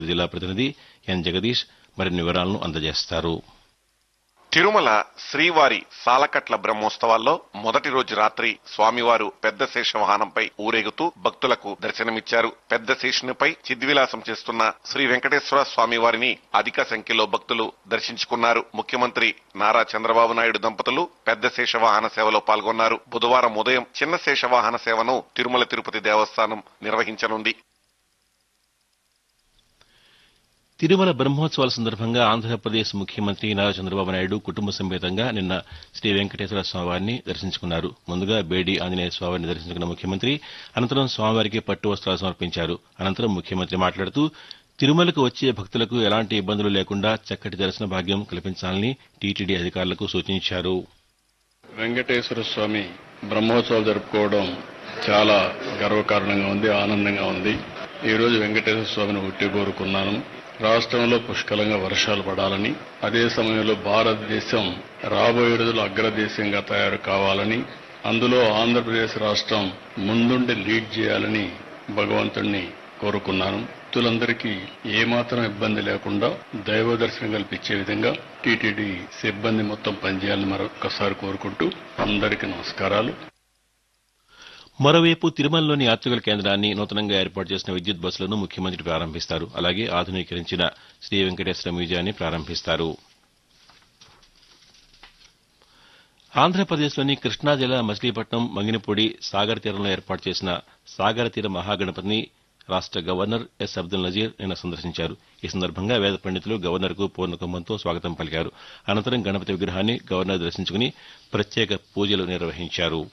జిల్లా ప్రతినిధి ఎన్ జగదీష్ మరిన్ని వివరాలను అందజేస్తారు తిరుమల శ్రీవారి సాలకట్ల బ్రహ్మోత్సవాల్లో మొదటి రోజు రాత్రి స్వామివారు పెద్ద శేష వాహనంపై ఊరేగుతూ భక్తులకు దర్శనమిచ్చారు పెద్ద శేషునిపై చిద్విలాసం చేస్తున్న శ్రీ వెంకటేశ్వర స్వామివారిని అధిక సంఖ్యలో భక్తులు దర్శించుకున్నారు ముఖ్యమంత్రి నారా చంద్రబాబు నాయుడు దంపతులు పెద్ద శేష వాహన సేవలో పాల్గొన్నారు బుధవారం ఉదయం చిన్న శేష వాహన సేవను తిరుమల తిరుపతి దేవస్థానం నిర్వహించనుంది తిరుమల బ్రహ్మోత్సవాల సందర్భంగా ఆంధ్రప్రదేశ్ ముఖ్యమంత్రి నారా చంద్రబాబు నాయుడు కుటుంబ సమేతంగా నిన్న శ్రీ వెంకటేశ్వర స్వామివారిని దర్శించుకున్నారు ముందుగా బేడి ఆంజనేయ స్వామివారిని దర్శించుకున్న ముఖ్యమంత్రి అనంతరం స్వామివారికి పట్టు వస్త్రాలు సమర్పించారు అనంతరం ముఖ్యమంత్రి మాట్లాడుతూ తిరుమలకు వచ్చే భక్తులకు ఎలాంటి ఇబ్బందులు లేకుండా చక్కటి దర్శన భాగ్యం కల్పించాలని టీటీడీ అధికారులకు సూచించారు వెంకటేశ్వర స్వామి బ్రహ్మోత్సవాలు జరుపుకోవడం చాలా గర్వకారణంగా ఉంది ఆనందంగా ఉంది ఈ రోజు వెంకటేశ్వర స్వామిని ఉట్టి కోరుకున్నాను రాష్ట్రంలో పుష్కలంగా వర్షాలు పడాలని అదే సమయంలో భారతదేశం రాబోయే రోజులు అగ్రదేశంగా తయారు కావాలని అందులో ఆంధ్రప్రదేశ్ రాష్ట్రం ముందుండి లీడ్ చేయాలని భగవంతుణ్ణి కోరుకున్నాను భక్తులందరికీ ఏమాత్రం ఇబ్బంది లేకుండా దైవ దర్శనం కల్పించే విధంగా టీటీడీ సిబ్బంది మొత్తం పనిచేయాలని మరొకసారి కోరుకుంటూ అందరికీ నమస్కారాలు మరోవైపు తిరుమలలోని యాత్రికుల కేంద్రాన్ని నూతనంగా ఏర్పాటు చేసిన విద్యుత్ బస్సులను ముఖ్యమంత్రి ప్రారంభిస్తారు అలాగే ఆధునీకరించిన శ్రీ వెంకటేశ్వర మ్యూజియాన్ని ప్రారంభిస్తారు ఆంధ్రప్రదేశ్లోని కృష్ణా జిల్లా మచిలీపట్నం మంగినపూడి సాగర్ తీరంలో ఏర్పాటు చేసిన సాగర తీర మహాగణపతిని రాష్ట గవర్నర్ ఎస్ అబ్దుల్ నజీర్ నిన్న సందర్శించారు ఈ సందర్భంగా వేద పండితులు గవర్నర్కు పూర్ణకుంభంతో స్వాగతం పలికారు అనంతరం గణపతి విగ్రహాన్ని గవర్నర్ దర్శించుకుని ప్రత్యేక పూజలు నిర్వహించారు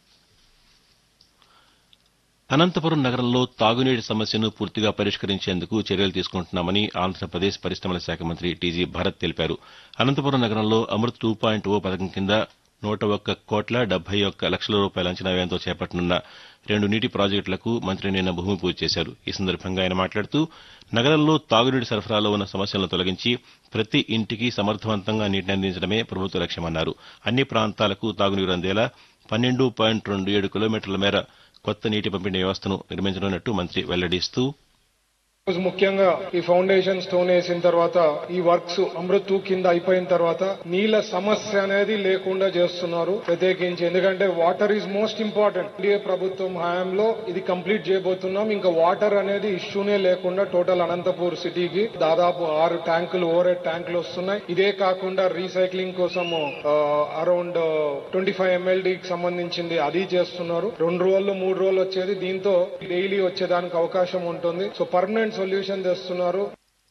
అనంతపురం నగరంలో తాగునీటి సమస్యను పూర్తిగా పరిష్కరించేందుకు చర్యలు తీసుకుంటున్నామని ఆంధ్రప్రదేశ్ పరిశ్రమల శాఖ మంత్రి టీజీ భరత్ తెలిపారు అనంతపురం నగరంలో అమృత్ టూ పాయింట్ ఓ పథకం కింద నూట ఒక్క కోట్ల డెబ్బై ఒక్క లక్షల రూపాయల అంచనా వ్యయంతో చేపట్టనున్న రెండు నీటి ప్రాజెక్టులకు మంత్రి నిన్న భూమి పూజ చేశారు ఈ సందర్భంగా ఆయన మాట్లాడుతూ నగరంలో తాగునీటి సరఫరాలో ఉన్న సమస్యలను తొలగించి ప్రతి ఇంటికి సమర్థవంతంగా నీటిని అందించడమే ప్రభుత్వ లక్ష్యమన్నారు అన్ని ప్రాంతాలకు తాగునీరు అందేలా పన్నెండు పాయింట్ రెండు ఏడు కిలోమీటర్ల మేర కొత్త నీటి పంపిణీ వ్యవస్థను నిర్మించనున్నట్టు మంత్రి వెల్లడిస్తూ రోజు ముఖ్యంగా ఈ ఫౌండేషన్ స్టోన్ వేసిన తర్వాత ఈ వర్క్స్ అమృత్ టూ కింద అయిపోయిన తర్వాత నీళ్ల సమస్య అనేది లేకుండా చేస్తున్నారు ప్రత్యేకించి ఎందుకంటే water is most important NDA ప్రభుత్వం హయాంలో ఇది కంప్లీట్ చేయబోతున్నాం ఇంకా వాటర్ అనేది ఇష్యూనే లేకుండా టోటల్ అనంతపూర్ సిటీకి దాదాపు ఆరు ట్యాంకులు ఓవర్ ట్యాంకులు వస్తున్నాయి ఇదే కాకుండా రీసైక్లింగ్ కోసం అరౌండ్ ట్వంటీ ఫైవ్ ఎంఎల్డీకి సంబంధించింది అది చేస్తున్నారు రెండు రోజులు మూడు రోజులు వచ్చేది దీంతో డైలీ వచ్చేదానికి అవకాశం ఉంటుంది సో పర్మనెంట్ సొల్యూషన్ తెస్తున్నారు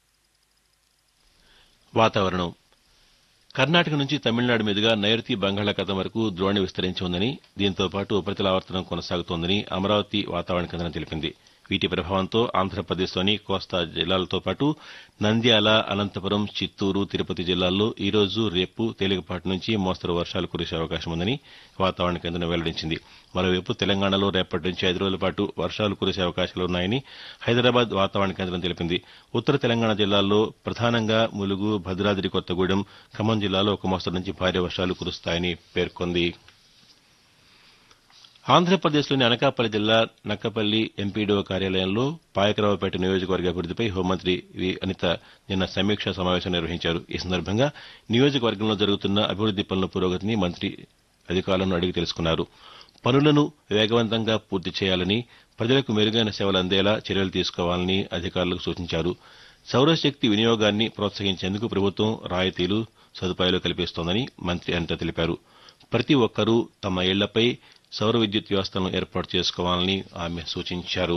వాతావరణం కర్ణాటక నుంచి తమిళనాడు మీదుగా నైరుతి బంగాళాఖాతం వరకు ద్రోణి విస్తరించి ఉందని దీంతో పాటు ఉపరితల ఆవర్తనం కొనసాగుతోందని అమరావతి వాతావరణ కేంద్రం తెలిపింది వీటి ప్రభావంతో ఆంధ్రప్రదేశ్లోని కోస్తా జిల్లాలతో పాటు నంద్యాల అనంతపురం చిత్తూరు తిరుపతి జిల్లాల్లో ఈ రోజు రేపు తేలికపాటి నుంచి మోస్తరు వర్షాలు కురిసే అవకాశం ఉందని వాతావరణ కేంద్రం వెల్లడించింది మరోవైపు తెలంగాణలో రేపటి నుంచి ఐదు రోజుల పాటు వర్షాలు కురిసే అవకాశాలున్నాయని హైదరాబాద్ వాతావరణ కేంద్రం తెలిపింది ఉత్తర తెలంగాణ జిల్లాల్లో ప్రధానంగా ములుగు భద్రాద్రి కొత్తగూడెం ఖమ్మం జిల్లాలో ఒక మోస్తరు నుంచి భారీ వర్షాలు కురుస్తాయని పేర్కొంది ఆంధ్రప్రదేశ్లోని అనకాపల్లి జిల్లా నక్కపల్లి ఎంపీడీఓ కార్యాలయంలో పాయకరావుపేట నియోజకవర్గ అభివృద్దిపై హోంమంత్రి వి అనిత నిన్న సమీక్షా సమావేశం నిర్వహించారు ఈ సందర్భంగా నియోజకవర్గంలో జరుగుతున్న అభివృద్ది పనుల పురోగతిని మంత్రి అధికారులను అడిగి తెలుసుకున్నారు పనులను వేగవంతంగా పూర్తి చేయాలని ప్రజలకు మెరుగైన సేవలు అందేలా చర్యలు తీసుకోవాలని అధికారులకు సూచించారు సౌరశక్తి వినియోగాన్ని ప్రోత్సహించేందుకు ప్రభుత్వం రాయితీలు సదుపాయాలు కల్పిస్తోందని మంత్రి అనిత తెలిపారు ప్రతి ఒక్కరూ తమ ఇళ్లపై సౌర విద్యుత్ వ్యవస్థలను ఏర్పాటు చేసుకోవాలని ఆమె సూచించారు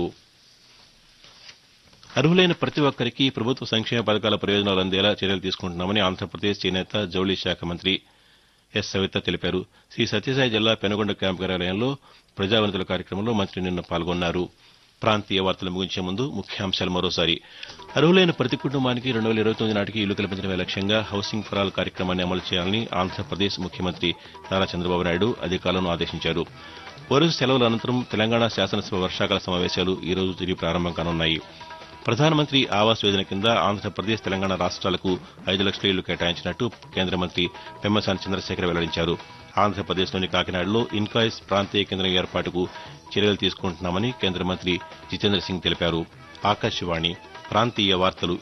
అర్హులైన ప్రతి ఒక్కరికి ప్రభుత్వ సంక్షేమ పథకాల ప్రయోజనాలు అందేలా చర్యలు తీసుకుంటున్నామని ఆంధ్రప్రదేశ్ చేనేత జౌళి శాఖ మంత్రి ఎస్ సవిత తెలిపారు శ్రీ సత్యసాయి జిల్లా పెనుగొండ క్యాంపు కార్యాలయంలో ప్రజావనితుల కార్యక్రమంలో మంత్రి నిన్న పాల్గొన్నారు ప్రాంతీయ వార్తలు ముగించే ముందు ముఖ్యాంశాలు మరోసారి అర్హులైన ప్రతి కుటుంబానికి రెండు వేల ఇరవై తొమ్మిది నాటికి ఇల్లు కల్పించడమే లక్ష్యంగా హౌసింగ్ ఫర్ ఆల్ కార్యక్రమాన్ని అమలు చేయాలని ఆంధ్రప్రదేశ్ ముఖ్యమంత్రి నారా చంద్రబాబు నాయుడు అధికారులను ఆదేశించారు వరుస సెలవుల అనంతరం తెలంగాణ శాసనసభ వర్షాకాల సమావేశాలు ఈ రోజు తిరిగి ప్రారంభం కానున్నాయి ప్రధానమంత్రి ఆవాస్ యోజన కింద ఆంధ్రప్రదేశ్ తెలంగాణ రాష్ట్రాలకు ఐదు లక్షల ఇళ్లు కేటాయించినట్టు కేంద్ర మంత్రి పెమ్మసాని చంద్రశేఖర్ వెల్లడించారు ఆంధ్రప్రదేశ్లోని కాకినాడలో ఇన్కాయిస్ ప్రాంతీయ కేంద్రం ఏర్పాటుకు చర్యలు తీసుకుంటున్నామని కేంద్ర మంత్రి జితేంద్ర సింగ్ తెలిపారు ఆకాశవాణి ప్రాంతీయ వార్తలు